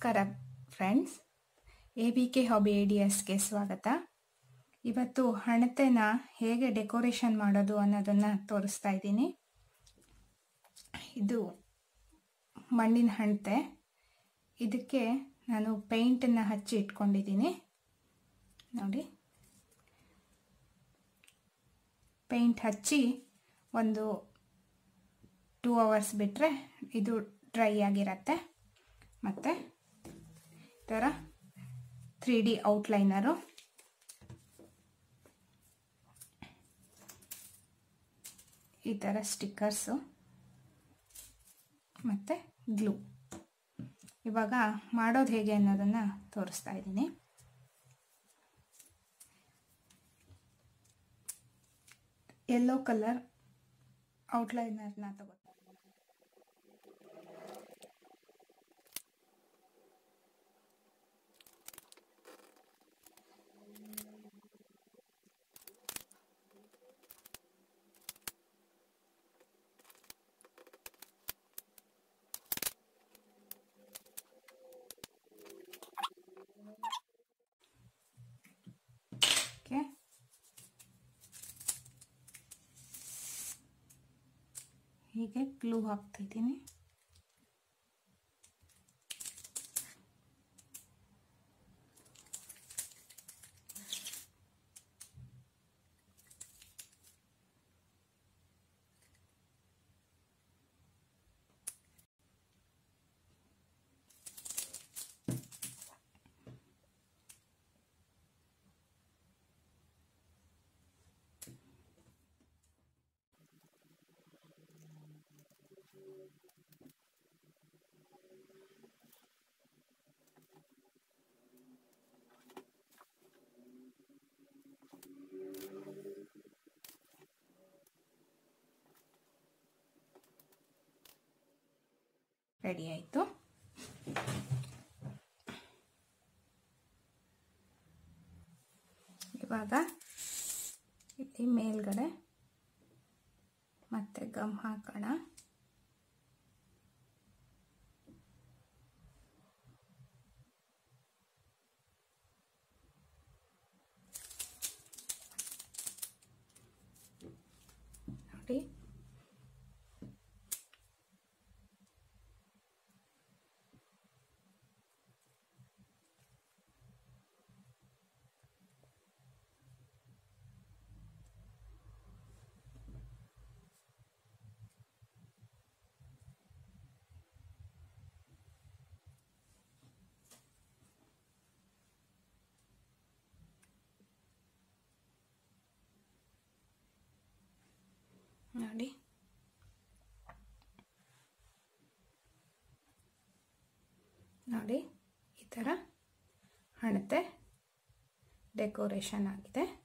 ನಮಸ್ಕಾರ friends A B K hobby A D ಎಸ್ಗೆ ಸ್ವಾಗತ ಇವತ್ತು ಹಣತೆನ ಹೇಗೆ ಡೆಕೋರೇಷನ್ ಮಾಡೋದು ಅನ್ನೋದನ್ನು ತೋರಿಸ್ತಾ ಇದ್ದೀನಿ ಇದು ಮಣ್ಣಿನ ಹಣತೆ ಇದಕ್ಕೆ ನಾನು ಪೇಂಟನ್ನು ಹಚ್ಚಿ ಇಟ್ಕೊಂಡಿದ್ದೀನಿ ನೋಡಿ ಪೇಂಟ್ ಹಚ್ಚಿ ಒಂದು ಟೂ ಅವರ್ಸ್ ಬಿಟ್ಟರೆ ಇದು ಡ್ರೈ ಆಗಿರತ್ತೆ ಮತ್ತು ಈ ಥರ ತ್ರೀ ಡಿ ಔಟ್ಲೈನರು ಈ ಥರ ಸ್ಟಿಕ್ಕರ್ಸು ಮತ್ತು ಗ್ಲೂ ಇವಾಗ ಮಾಡೋದು ಹೇಗೆ ಅನ್ನೋದನ್ನು ತೋರಿಸ್ತಾ ಇದ್ದೀನಿ ಯೆಲ್ಲೋ ಕಲರ್ ಔಟ್ಲೈನರ್ನ ತಗೋ ಓಕೆ ಹೀಗೆ ಗ್ಲೂ ಹಾಕ್ತಿದ್ದೀನಿ ರೆಡಿ ಆಯಿತು ಇವಾಗ ಇಲ್ಲಿ ಮೇಲ್ಗಡೆ ಮತ್ತೆ ಗಮ್ ಹಾಕೋಣ ನೋಡಿ ನೋಡಿ ನೋಡಿ ಈ ಥರ ಹಣತೆ ಡೆಕೋರೇಷನ್ ಆಗಿದೆ